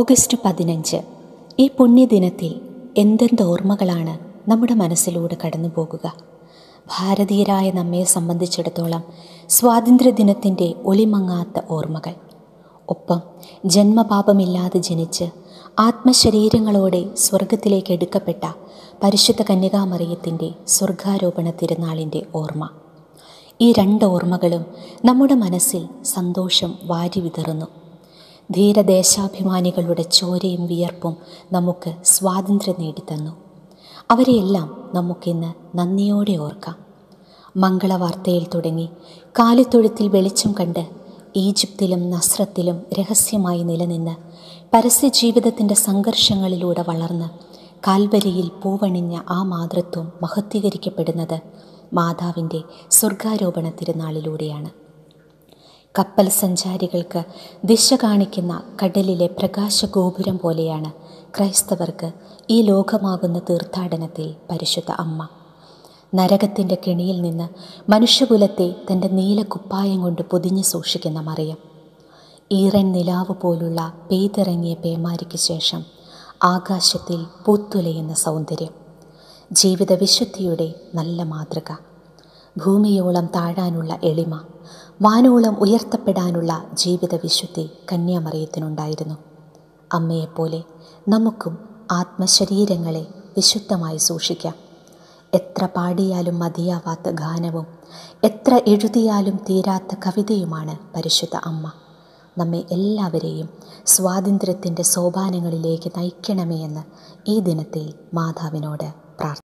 August പതിനഞ്ച് ഈ പുണ്യദിനത്തിൽ എന്തെന്ത് ഓർമ്മകളാണ് നമ്മുടെ മനസ്സിലൂടെ കടന്നു പോകുക ഭാരതീയരായ നമ്മെ സംബന്ധിച്ചിടത്തോളം സ്വാതന്ത്ര്യദിനത്തിൻ്റെ ഒളിമങ്ങാത്ത ഓർമ്മകൾ ഒപ്പം ജന്മപാപമില്ലാതെ ജനിച്ച് ആത്മശരീരങ്ങളോടെ സ്വർഗത്തിലേക്ക് എടുക്കപ്പെട്ട പരിശുദ്ധ കന്യകാമറിയത്തിൻ്റെ സ്വർഗാരോപണ തിരുനാളിൻ്റെ ഓർമ്മ ഈ രണ്ട് ഓർമ്മകളും നമ്മുടെ മനസ്സിൽ സന്തോഷം വാരി വിതറുന്നു ധീരദേശാഭിമാനികളുടെ ചോരയും വിയർപ്പും നമുക്ക് സ്വാതന്ത്ര്യം നേടിത്തന്നു അവരെയെല്ലാം നമുക്കിന്ന് നന്ദിയോടെ ഓർക്കാം മംഗളവാർത്തയിൽ തുടങ്ങി കാലിത്തൊഴുത്തിൽ വെളിച്ചം കണ്ട് ഈജിപ്തിലും നസ്രത്തിലും രഹസ്യമായി നിലനിന്ന് പരസ്യ ജീവിതത്തിൻ്റെ സംഘർഷങ്ങളിലൂടെ വളർന്ന് കാൽവരിയിൽ പൂവണിഞ്ഞ ആ മാതൃത്വം മഹത്വീകരിക്കപ്പെടുന്നത് മാതാവിൻ്റെ സ്വർഗാരോപണ തിരുനാളിലൂടെയാണ് കപ്പൽ സഞ്ചാരികൾക്ക് ദിശ കാണിക്കുന്ന കടലിലെ പ്രകാശഗോപുരം പോലെയാണ് ക്രൈസ്തവർക്ക് ഈ ലോകമാകുന്ന തീർത്ഥാടനത്തിൽ പരിശുദ്ധ അമ്മ നരകത്തിൻ്റെ കെണിയിൽ നിന്ന് മനുഷ്യകുലത്തെ തൻ്റെ നീലക്കുപ്പായം കൊണ്ട് പൊതിഞ്ഞു സൂക്ഷിക്കുന്ന മറിയം ഈറൻ നിലാവ് പോലുള്ള പെയ്തിറങ്ങിയ പേമാരിക്ക് ശേഷം ആകാശത്തിൽ പൂത്തുലയുന്ന സൗന്ദര്യം ജീവിത വിശുദ്ധിയുടെ നല്ല മാതൃക ഭൂമിയോളം താഴാനുള്ള എളിമ വാനോളം ഉയർത്തപ്പെടാനുള്ള ജീവിത വിശുദ്ധി കന്യാമറിയത്തിനുണ്ടായിരുന്നു അമ്മയെപ്പോലെ നമുക്കും ആത്മശരീരങ്ങളെ വിശുദ്ധമായി സൂക്ഷിക്കാം എത്ര പാടിയാലും മതിയാവാത്ത ഗാനവും എത്ര എഴുതിയാലും തീരാത്ത കവിതയുമാണ് പരിശുദ്ധ അമ്മ നമ്മെ എല്ലാവരെയും സ്വാതന്ത്ര്യത്തിൻ്റെ സോപാനങ്ങളിലേക്ക് നയിക്കണമേ എന്ന് ഈ ദിനത്തിൽ മാതാവിനോട് പ്രാർത്ഥന